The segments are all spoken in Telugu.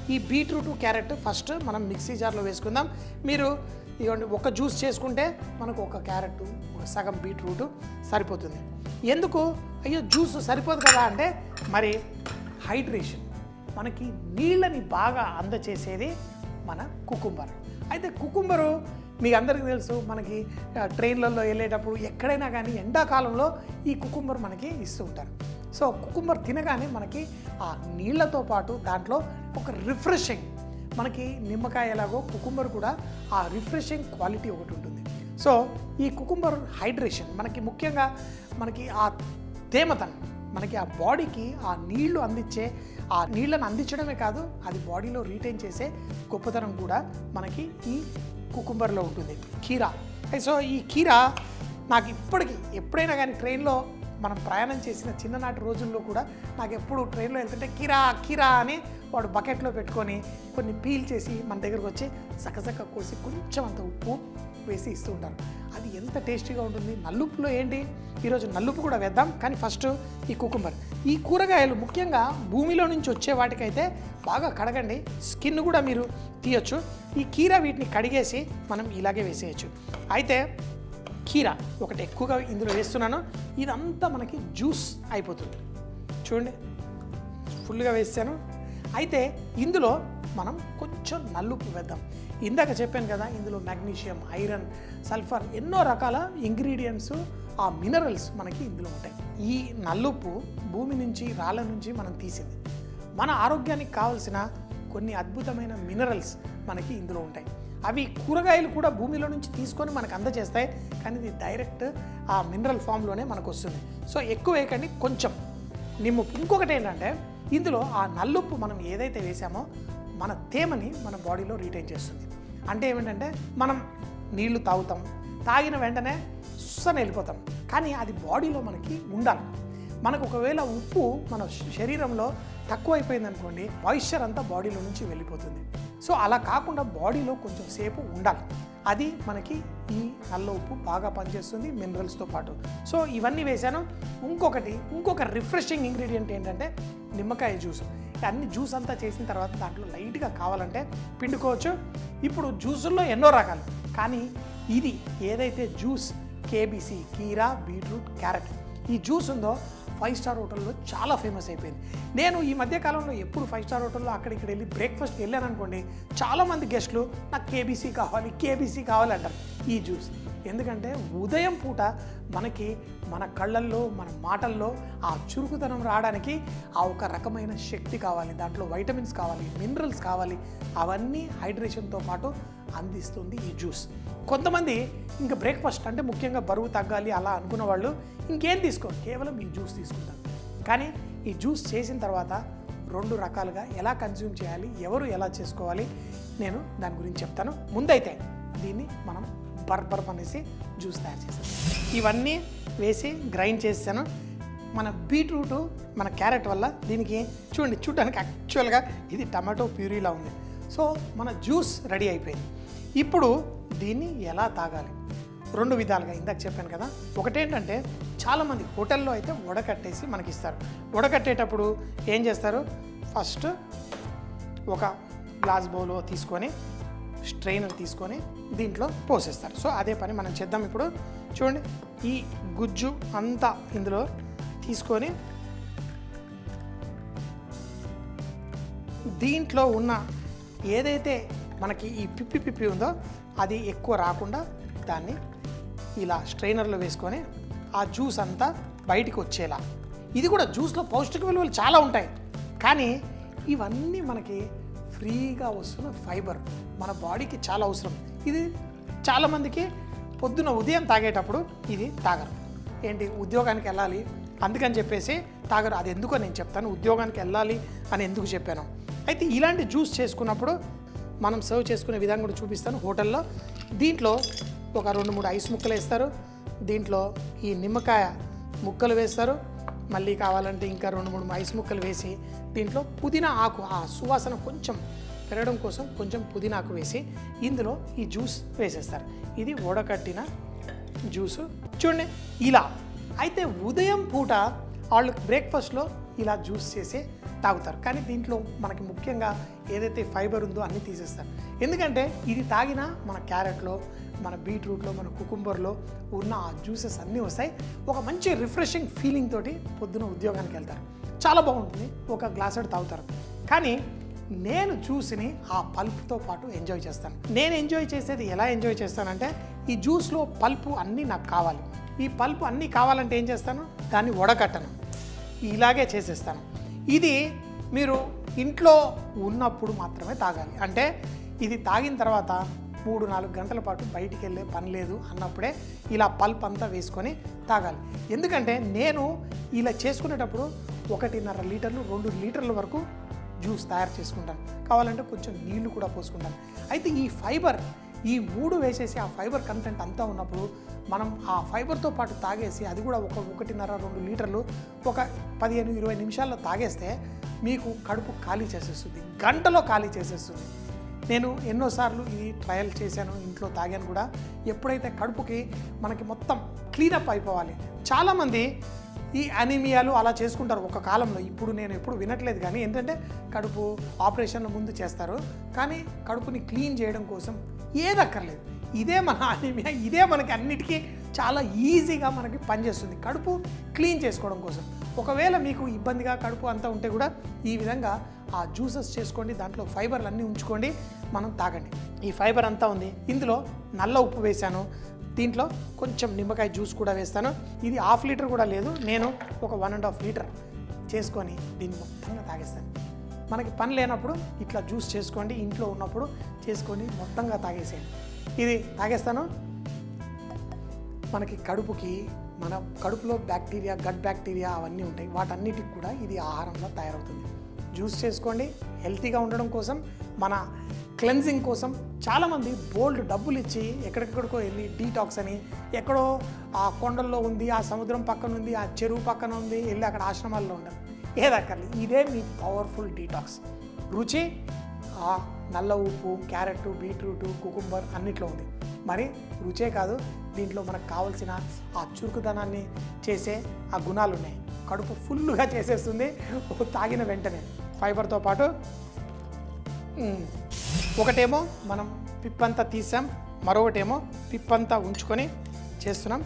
ఈ బీట్రూట్ క్యారెట్ ఫస్ట్ మనం మిక్సీ జార్లో వేసుకుందాం మీరు ఇదిగోండి ఒక జ్యూస్ చేసుకుంటే మనకు ఒక క్యారెట్ ఒక సగం బీట్రూట్ సరిపోతుంది ఎందుకు అయ్యో జ్యూస్ సరిపోదు కదా అంటే మరి హైడ్రేషన్ మనకి నీళ్ళని బాగా అందచేసేది మన కుకుంబర్ అయితే కుకుంబరు మీకు అందరికీ తెలుసు మనకి ఆ, ట్రైన్లలో వెళ్ళేటప్పుడు ఎక్కడైనా కానీ ఎండాకాలంలో ఈ కుకుంబర్ మనకి ఇస్తూ ఉంటారు సో కుకుంబర్ తినగానే మనకి ఆ నీళ్ళతో పాటు దాంట్లో ఒక రిఫ్రెషింగ్ మనకి నిమ్మకాయ ఎలాగో కుకుంబర్ కూడా ఆ రిఫ్రెషింగ్ క్వాలిటీ ఒకటి ఉంటుంది సో ఈ కుకుంబర్ హైడ్రేషన్ మనకి ముఖ్యంగా మనకి ఆ తేమతనం మనకి ఆ బాడీకి ఆ నీళ్లు అందించే ఆ నీళ్ళను అందించడమే కాదు అది బాడీలో రీటైన్ చేసే గొప్పతనం కూడా మనకి ఈ కుకుంబర్లో ఉంటుంది కీరా సో ఈ కీరా నాకు ఇప్పటికీ ఎప్పుడైనా కానీ ట్రైన్లో మనం ప్రయాణం చేసిన చిన్ననాటి రోజుల్లో కూడా నాకు ఎప్పుడు ట్రైన్లో వెళ్తుంటే కీరా కీరా అని వాడు బకెట్లో పెట్టుకొని కొన్ని పీల్ చేసి మన దగ్గరకు వచ్చి సకసక్క కోసి కొంచెం అంత ఉప్పు వేసి ఇస్తూ ఉంటారు అది ఎంత టేస్టీగా ఉంటుంది నల్లుప్పులో ఏంటి ఈరోజు నల్లుప్పు కూడా వేద్దాం కానీ ఫస్ట్ ఈ కుకుంబర్ ఈ కూరగాయలు ముఖ్యంగా భూమిలో నుంచి వచ్చే వాటికైతే బాగా కడగండి స్కిన్ కూడా మీరు తీయొచ్చు ఈ కీర వీటిని కడిగేసి మనం ఇలాగే వేసేయచ్చు అయితే కీర ఒకటి ఎక్కువగా ఇందులో వేస్తున్నాను ఇదంతా మనకి జ్యూస్ అయిపోతుంది చూడండి ఫుల్గా వేసాను అయితే ఇందులో మనం కొంచెం నల్లుప్పు వేద్దాం ఇందాక చెప్పాను కదా ఇందులో మెగ్నీషియం ఐరన్ సల్ఫర్ ఎన్నో రకాల ఇంగ్రీడియంట్స్ ఆ మినరల్స్ మనకి ఇందులో ఉంటాయి ఈ నల్లుప్పు భూమి నుంచి రాళ్ళ నుంచి మనం తీసింది మన ఆరోగ్యానికి కావలసిన కొన్ని అద్భుతమైన మినరల్స్ మనకి ఇందులో ఉంటాయి అవి కూరగాయలు కూడా భూమిలో నుంచి తీసుకొని మనకు అందజేస్తాయి కానీ ఇది డైరెక్ట్ ఆ మినరల్ ఫామ్లోనే మనకు వస్తుంది సో ఎక్కువ వేయకండి కొంచెం నిమ్ము ఇంకొకటి ఏంటంటే ఇందులో ఆ నల్లుప్పు మనం ఏదైతే వేసామో మన తేమని మన బాడీలో రీటైన్ చేస్తుంది అంటే ఏమిటంటే మనం నీళ్లు తాగుతాం తాగిన వెంటనే సుస్సని వెళ్ళిపోతాం కానీ అది బాడీలో మనకి ఉండాలి మనకు ఒకవేళ ఉప్పు మన శరీరంలో తక్కువైపోయింది అనుకోండి మాయిశ్చర్ అంతా బాడీలో నుంచి వెళ్ళిపోతుంది సో అలా కాకుండా బాడీలో కొంచెం సేపు ఉండాలి అది మనకి ఈ నల్ల ఉప్పు బాగా పనిచేస్తుంది మినరల్స్తో పాటు సో ఇవన్నీ వేసాను ఇంకొకటి ఇంకొక రిఫ్రెషింగ్ ఇంగ్రీడియంట్ ఏంటంటే నిమ్మకాయ జ్యూస్ అన్ని జ్యూస్ అంతా చేసిన తర్వాత దాంట్లో లైట్గా కావాలంటే పిండుకోవచ్చు ఇప్పుడు జ్యూసుల్లో ఎన్నో రకాలు కానీ ఇది ఏదైతే జ్యూస్ కేబీసీ కీరా బీట్రూట్ క్యారెట్ ఈ జ్యూస్ ఉందో ఫైవ్ స్టార్ హోటల్లో చాలా ఫేమస్ అయిపోయింది నేను ఈ మధ్య కాలంలో ఎప్పుడు ఫైవ్ స్టార్ హోటల్లో అక్కడికి వెళ్ళి బ్రేక్ఫాస్ట్ వెళ్ళాను అనుకోండి చాలామంది గెస్టులు నాకు కేబీసీ కావాలి కేబీసీ కావాలి అంటారు ఈ జ్యూస్ ఎందుకంటే ఉదయం పూట మనకి మన కళ్ళల్లో మన మాటల్లో ఆ చురుకుతనం రావడానికి ఆ ఒక రకమైన శక్తి కావాలి దాంట్లో వైటమిన్స్ కావాలి మినరల్స్ కావాలి అవన్నీ హైడ్రేషన్తో పాటు అందిస్తుంది ఈ జ్యూస్ కొంతమంది ఇంకా బ్రేక్ఫాస్ట్ అంటే ముఖ్యంగా బరువు తగ్గాలి అలా అనుకున్న వాళ్ళు ఇంకేం తీసుకోరు కేవలం ఈ జ్యూస్ తీసుకుంటారు కానీ ఈ జ్యూస్ చేసిన తర్వాత రెండు రకాలుగా ఎలా కన్జ్యూమ్ చేయాలి ఎవరు ఎలా చేసుకోవాలి నేను దాని గురించి చెప్తాను ముందైతే దీన్ని మనం బర్బర్ అనేసి జ్యూస్ తయారు చేశాను ఇవన్నీ వేసి గ్రైండ్ చేసాను మన బీట్రూట్ మన క్యారెట్ వల్ల దీనికి చూడండి చూడడానికి యాక్చువల్గా ఇది టమాటో ప్యూరీలా ఉంది సో మన జ్యూస్ రెడీ అయిపోయింది ఇప్పుడు దీన్ని ఎలా తాగాలి రెండు విధాలుగా ఇందాక చెప్పాను కదా ఒకటేంటంటే చాలామంది హోటల్లో అయితే వడకట్టేసి మనకి ఇస్తారు వడకట్టేటప్పుడు ఏం చేస్తారు ఫస్ట్ ఒక గ్లాస్ బౌల్ తీసుకొని స్ట్రెయినర్ తీసుకొని దీంట్లో పోసేస్తారు సో అదే పని మనం చేద్దాం ఇప్పుడు చూడండి ఈ గుజ్జు అంతా ఇందులో తీసుకొని దీంట్లో ఉన్న ఏదైతే మనకి ఈ పిప్పి పిప్పి ఉందో అది ఎక్కువ రాకుండా దాన్ని ఇలా స్ట్రైనర్లో వేసుకొని ఆ జ్యూస్ అంతా బయటికి వచ్చేలా ఇది కూడా జ్యూస్లో పౌష్టిక విలువలు చాలా ఉంటాయి కానీ ఇవన్నీ మనకి ఫ్రీగా వస్తున్న ఫైబర్ మన బాడీకి చాలా అవసరం ఇది చాలామందికి పొద్దున ఉదయం తాగేటప్పుడు ఇది తాగరు ఏంటి ఉద్యోగానికి వెళ్ళాలి అందుకని చెప్పేసి తాగరు అది ఎందుకో నేను చెప్తాను ఉద్యోగానికి వెళ్ళాలి అని ఎందుకు చెప్పాను అయితే ఇలాంటి జ్యూస్ చేసుకున్నప్పుడు మనం సర్వ్ చేసుకునే విధానం కూడా చూపిస్తాను హోటల్లో దీంట్లో ఒక రెండు మూడు ఐస్ ముక్కలు వేస్తారు దీంట్లో ఈ నిమ్మకాయ ముక్కలు వేస్తారు మళ్ళీ కావాలంటే ఇంకా రెండు మూడు ఐస్ ముక్కలు వేసి దీంట్లో పుదీనా ఆకు ఆ సువాసన కొంచెం పెరగడం కోసం కొంచెం పుదీనా ఆకు వేసి ఇందులో ఈ జ్యూస్ వేసేస్తారు ఇది వడకట్టిన జ్యూసు చూడండి ఇలా అయితే ఉదయం పూట వాళ్ళు బ్రేక్ఫాస్ట్లో ఇలా జ్యూస్ చేసి తాగుతారు కానీ దీంట్లో మనకి ముఖ్యంగా ఏదైతే ఫైబర్ ఉందో అన్నీ తీసేస్తారు ఎందుకంటే ఇది తాగినా మన క్యారెట్లో మన బీట్రూట్లో మన కుకుంబర్లో ఉన్న ఆ జ్యూసెస్ అన్నీ వస్తాయి ఒక మంచి రిఫ్రెషింగ్ ఫీలింగ్ తోటి పొద్దున ఉద్యోగానికి వెళ్తారు చాలా బాగుంటుంది ఒక గ్లాసెడ్ తాగుతారు కానీ నేను జ్యూస్ని ఆ పల్ప్తో పాటు ఎంజాయ్ చేస్తాను నేను ఎంజాయ్ చేసేది ఎలా ఎంజాయ్ చేస్తానంటే ఈ జ్యూస్లో పల్పు అన్నీ నాకు కావాలి ఈ పల్పు అన్నీ కావాలంటే ఏం చేస్తాను దాన్ని వడకట్టను ఇలాగే చేసేస్తాను ఇది మీరు ఇంట్లో ఉన్నప్పుడు మాత్రమే తాగాలి అంటే ఇది తాగిన తర్వాత మూడు నాలుగు గంటల పాటు బయటికి వెళ్ళే పని లేదు అన్నప్పుడే ఇలా పల్ప్ అంతా వేసుకొని తాగాలి ఎందుకంటే నేను ఇలా చేసుకునేటప్పుడు ఒకటిన్నర లీటర్లు రెండు లీటర్ల వరకు జ్యూస్ తయారు చేసుకుంటాను కావాలంటే కొంచెం నీళ్లు కూడా పోసుకుంటాను అయితే ఈ ఫైబర్ ఈ మూడు వేసేసి ఆ ఫైబర్ కంటెంట్ అంతా ఉన్నప్పుడు మనం ఆ ఫైబర్తో పాటు తాగేసి అది కూడా ఒక ఒకటిన్నర రెండు లీటర్లు ఒక పదిహేను ఇరవై నిమిషాల్లో తాగేస్తే మీకు కడుపు ఖాళీ చేసేస్తుంది గంటలో ఖాళీ చేసేస్తుంది నేను ఎన్నోసార్లు ఇది ట్రయల్ చేశాను ఇంట్లో తాగాను కూడా ఎప్పుడైతే కడుపుకి మనకి మొత్తం క్లీనప్ అయిపోవాలి చాలామంది ఈ అనీమియాలు అలా చేసుకుంటారు ఒక కాలంలో ఇప్పుడు నేను ఎప్పుడు వినట్లేదు కానీ ఏంటంటే కడుపు ఆపరేషన్ల ముందు చేస్తారు కానీ కడుపుని క్లీన్ చేయడం కోసం ఏదక్కర్లేదు ఇదే మన అనీమియా ఇదే మనకి అన్నిటికీ చాలా ఈజీగా మనకి పనిచేస్తుంది కడుపు క్లీన్ చేసుకోవడం కోసం ఒకవేళ మీకు ఇబ్బందిగా కడుపు అంతా ఉంటే కూడా ఈ విధంగా ఆ జ్యూసెస్ చేసుకోండి దాంట్లో ఫైబర్లు అన్నీ ఉంచుకోండి మనం తాగండి ఈ ఫైబర్ అంతా ఉంది ఇందులో నల్ల ఉప్పు వేశాను దీంట్లో కొంచెం నిమ్మకాయ జ్యూస్ కూడా వేస్తాను ఇది హాఫ్ లీటర్ కూడా లేదు నేను ఒక వన్ అండ్ హాఫ్ లీటర్ చేసుకొని దీన్ని మొత్తంగా తాగేస్తాను మనకి పని లేనప్పుడు ఇట్లా జ్యూస్ చేసుకోండి ఇంట్లో ఉన్నప్పుడు చేసుకొని మొత్తంగా తాగేసేయండి ఇది తాగేస్తాను మనకి కడుపుకి మన కడుపులో బ్యాక్టీరియా గట్ బ్యాక్టీరియా అవన్నీ ఉంటాయి వాటన్నిటికి కూడా ఇది ఆహారంలో తయారవుతుంది జ్యూస్ చేసుకోండి హెల్తీగా ఉండడం కోసం మన క్లెన్జింగ్ కోసం చాలామంది బోల్డ్ డబ్బులు ఇచ్చి ఎక్కడెక్కడికో వెళ్ళి డీటాక్స్ అని ఎక్కడో ఆ కొండల్లో ఉంది ఆ సముద్రం పక్కన ఉంది ఆ చెరువు పక్కన ఉంది వెళ్ళి అక్కడ ఆశ్రమాల్లో ఉండరు ఏదక్కర్లేదు ఇదే మీ పవర్ఫుల్ డీటాక్స్ రుచి ఆ నల్ల ఉప్పు క్యారెట్ బీట్రూట్ కుకుంబర్ అన్నిట్లో ఉంది మరి రుచే కాదు దీంట్లో మనకు కావాల్సిన ఆ చురుకుదనాన్ని చేసే ఆ గుణాలు ఉన్నాయి కడుపు ఫుల్గా చేసేస్తుంది ఒక తాగిన వెంటనే ఫైబర్తో పాటు మ్, ఒకటేమో మనం పిప్పంతా తీసాం మరొకటేమో పిప్పంతా ఉంచుకొని చేస్తున్నాం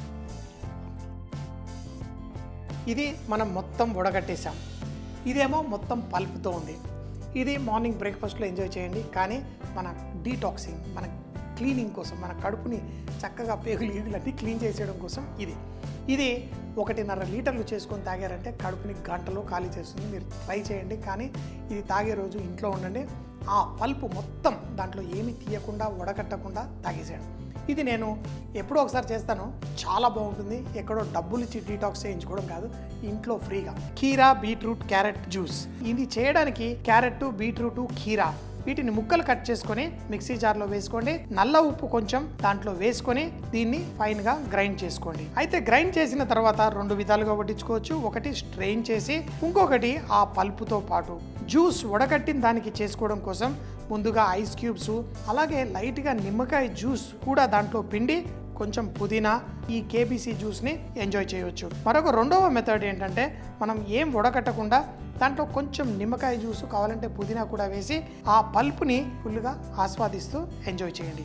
ఇది మనం మొత్తం ఉడగట్టేసాం ఇదేమో మొత్తం పల్పుతో ఉంది ఇది మార్నింగ్ బ్రేక్ఫాస్ట్లో ఎంజాయ్ చేయండి కానీ మన డీటాక్సింగ్ మన క్లీనింగ్ కోసం మన కడుపుని చక్కగా పేగులు ఈగులన్నీ క్లీన్ చేసేయడం కోసం ఇది ఇది ఒకటిన్నర లీటర్లు చేసుకొని తాగారంటే కడుపుని గంటలో ఖాళీ చేస్తుంది మీరు ట్రై చేయండి కానీ ఇది తాగే రోజు ఇంట్లో ఉండండి ఆ పల్పు మొత్తం దాంట్లో ఏమీ తీయకుండా వడకట్టకుండా తాగేసేయడం ఇది నేను ఎప్పుడో ఒకసారి చేస్తాను చాలా బాగుంటుంది ఎక్కడో డబ్బులు ఇచ్చి డీటాక్స్ చేయించుకోవడం కాదు ఇంట్లో ఫ్రీగా కీరా బీట్రూట్ క్యారెట్ జ్యూస్ ఇది చేయడానికి క్యారెట్ బీట్రూట్ కీరా వీటిని ముక్కలు కట్ చేసుకొని మిక్సీ జార్లో వేసుకోండి నల్ల ఉప్పు కొంచెం దాంట్లో వేసుకొని దీన్ని ఫైన్ గా గ్రైండ్ చేసుకోండి అయితే గ్రైండ్ చేసిన తర్వాత రెండు విధాలుగా వడ్డించుకోవచ్చు ఒకటి స్ట్రెయిన్ చేసి ఇంకొకటి ఆ పల్పుతో పాటు జ్యూస్ వడకట్టిన దానికి చేసుకోవడం కోసం ముందుగా ఐస్ క్యూబ్స్ అలాగే లైట్గా నిమ్మకాయ జ్యూస్ కూడా దాంట్లో పిండి కొంచెం పుదీనా ఈ కేబీసీ జ్యూస్ని ఎంజాయ్ చేయవచ్చు మరొక రెండవ మెథడ్ ఏంటంటే మనం ఏం వడకట్టకుండా దాంట్లో కొంచెం నిమ్మకాయ జ్యూస్ కావాలంటే పుదీనా కూడా వేసి ఆ పల్పుని ఫుల్గా ఆస్వాదిస్తూ ఎంజాయ్ చేయండి